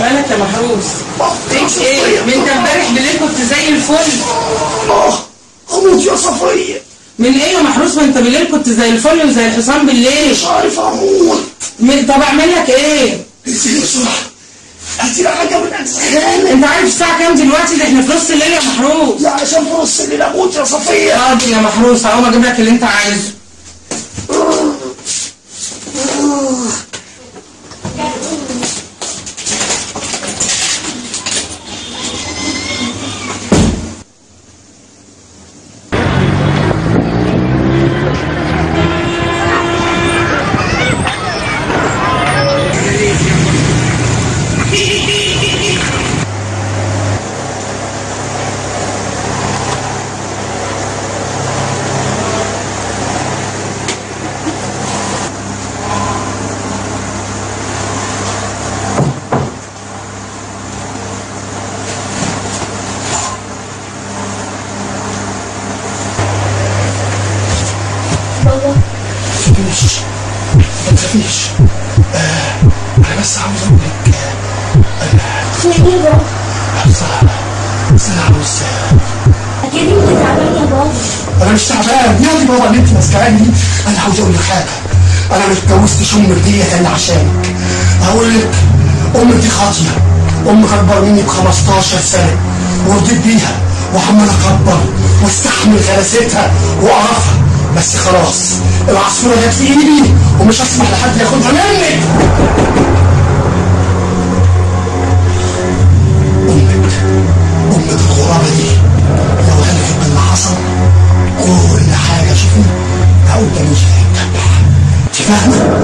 مالك يا محروس فيك ايه من انت امبارح بالليل كنت زي الفل اه اموت يا صفية من ايه يا محروس ما انت بالليل كنت زي الفل وزي الحصان بالليل مش عارف اموت من- طب اعمل لك ايه انزلي بسرعة هاتي لي حاجة من اجزخانة انت عارف الساعه كام دلوقتي ده احنا في نص الليل يا محروس لا عشان في نص الليل اموت يا صفية حاضر يا محروس هقوم اجيب لك اللي انت عايزه تخافيش ما تخافيش آه، انا بس عاوز اقول لك في ايه بابا؟ بس بس انا عاوز اكيد انت تعبان يا بابا انا مش تعبان يا دي بابا اللي انت ماسكاني دي انا عاوز اقول لك حاجه انا ما اتجوزتش امك ديت الا عشانك هقول لك امك دي خاطيه امك اكبر مني ب 15 سنه ورضيت بيها وعمال اكبر واستحمل غلاستها وقرفها بس خلاص العصفوره جت في ايدي ومش هسمح لحد ياخدها منك امك امك الغرابه دي لو عرفت باللي حصل كل حاجه شوفي هقول ده مش هيتبع انت فاهمه؟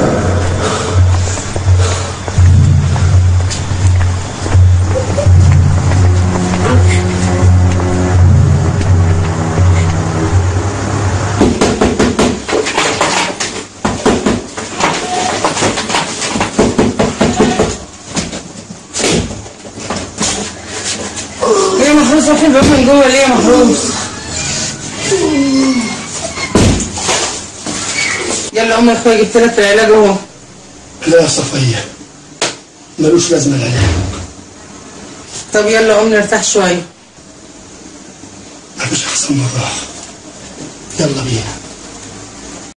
ايه يا محروس واقف الباب من جوه ليه يا محروس يلا قوم يا اخويا جبت لك العلاج اهو لا يا صفيه ملوش لازمه العلاج طب يلا قوم نرتاح شويه مفيش احسن من الراحه يلا بينا